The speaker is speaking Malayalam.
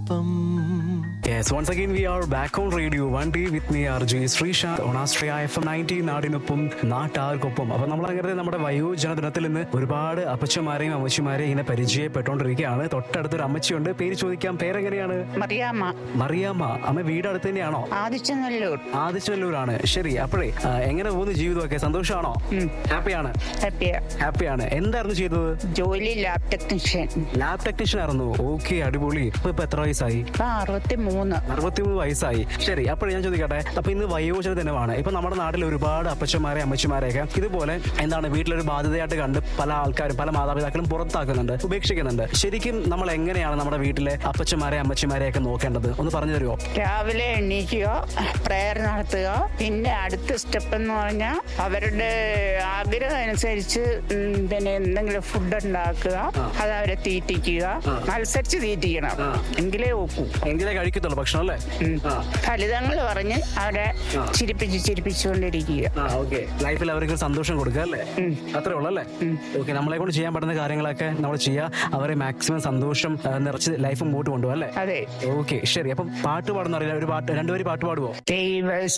ഒപ്പം Yes, once again we are back on radio one day with me RJ Sreesanth on Astrea FM 90 നാടിനൊപ്പം നാട്ടാർക്കൊപ്പം അപ്പൊ നമ്മൾ അങ്ങനെ നമ്മുടെ വയോജന ദിനത്തിൽ നിന്ന് ഒരുപാട് അപ്പച്ചമാരെയും അമ്മച്ചിമാരെയും ഇങ്ങനെ പരിചയപ്പെട്ടുകൊണ്ടിരിക്കുകയാണ് തൊട്ടടുത്തൊരു അമ്മച്ചിയുണ്ട് പേര് ചോദിക്കാം പേരെങ്ങനെയാണ് മറിയാമ്മ മറിയാമ്മ അമ്മ വീട് അടുത്ത് തന്നെയാണോ ആദിച്ചനല്ലൂർ ആദിച്ചനല്ലൂരാണ് ശരി അപ്പോഴേ ആ, എങ്ങനെ പോകുന്നു ജീവിതമൊക്കെ സന്തോഷമാണോ ഹാപ്പിയാണ് ഹാപ്പിയാ ഹാപ്പിയാണ് എന്തായിരുന്നു ചെയ്തത് ജോലി ലാബ് ടെക്നീഷ്യൻ ലാബ് ടെക്നീഷ്യൻ ആയിരുന്നു ഓക്കെ അടിപൊളി ഇപ്പൊ ഇപ്പൊ എത്ര വയസ്സായി ഇപ്പൊ അറുപത്തി മൂന്ന് അറുപത്തിമൂന്ന് വയസ്സായി ശരി അപ്പോൾ ഞാൻ ചോദിക്കട്ടെ അപ്പൊ ഇന്ന് വയോജന ദിനമാണ് ഇപ്പൊ നമ്മുടെ നാട്ടിൽ ഒരുപാട് അപ്പച്ചന്മാരെ അമ്മച്ചിമാരെയൊക്കെ ഇതുപോലെ എന്താണ് വീട്ടിലൊരു ബാധ്യതയായിട്ട് കണ്ട് പല ആൾക്കാരും പല മാതാപിതാക്കളും പുറത്താക്കുന്നുണ്ട് ഉപേക്ഷിക്കുന്നുണ്ട് ശരിക്കും നമ്മൾ എങ്ങനെയാണ് നമ്മുടെ വീട്ടിലെ അപ്പച്ചന്മാരെ അമ്മച്ചിമാരെയൊക്കെ നോക്കേണ്ടത് ഒന്ന് പറഞ്ഞു തരുമോ രാവിലെ എണീക്കുക പ്രയർ നടത്തുക പിന്നെ അടുത്ത സ്റ്റെപ്പ് എന്ന് പറഞ്ഞാൽ അവരുടെ ആഗ്രഹം അനുസരിച്ച് ഉം, പിന്നെ എന്തെങ്കിലും ഫുഡ് ഉണ്ടാക്കുക അത് അവരെ തീറ്റിക്കുക മത്സരിച്ച് തീറ്റിക്കണം എങ്കിലേ ഒക്കൂ എങ്കിലേ കഴിക്കത്തുള്ളൂ ഭക്ഷണം അല്ലേ ആ. ഫലിതങ്ങൾ പറഞ്ഞ് അവരെ ചിരിപ്പിച്ച് ചിരിപ്പിച്ചുകൊണ്ടിരിക്കുക ആ ഓക്കെ ലൈഫിൽ അവർക്ക് ഒരു സന്തോഷം കൊടുക്കുക അല്ലേ അത്രേ ഉള്ളൂ അല്ലേ ഓക്കെ നമ്മളെ കൊണ്ട് ചെയ്യാൻ പറ്റുന്ന കാര്യങ്ങളൊക്കെ നമ്മൾ ചെയ്യുക അവരെ മാക്സിമം സന്തോഷം ആ, നിറച്ച് ലൈഫ് മുമ്പോട്ട് കൊണ്ടുപോകും അല്ലേ അതെ ഓക്കെ ശരി അപ്പം പാട്ട് പാടുന്ന അറിയില്ല ഒരു പാട്ട് രണ്ടുപേരും പാട്ട് പാടുവോ ദൈവ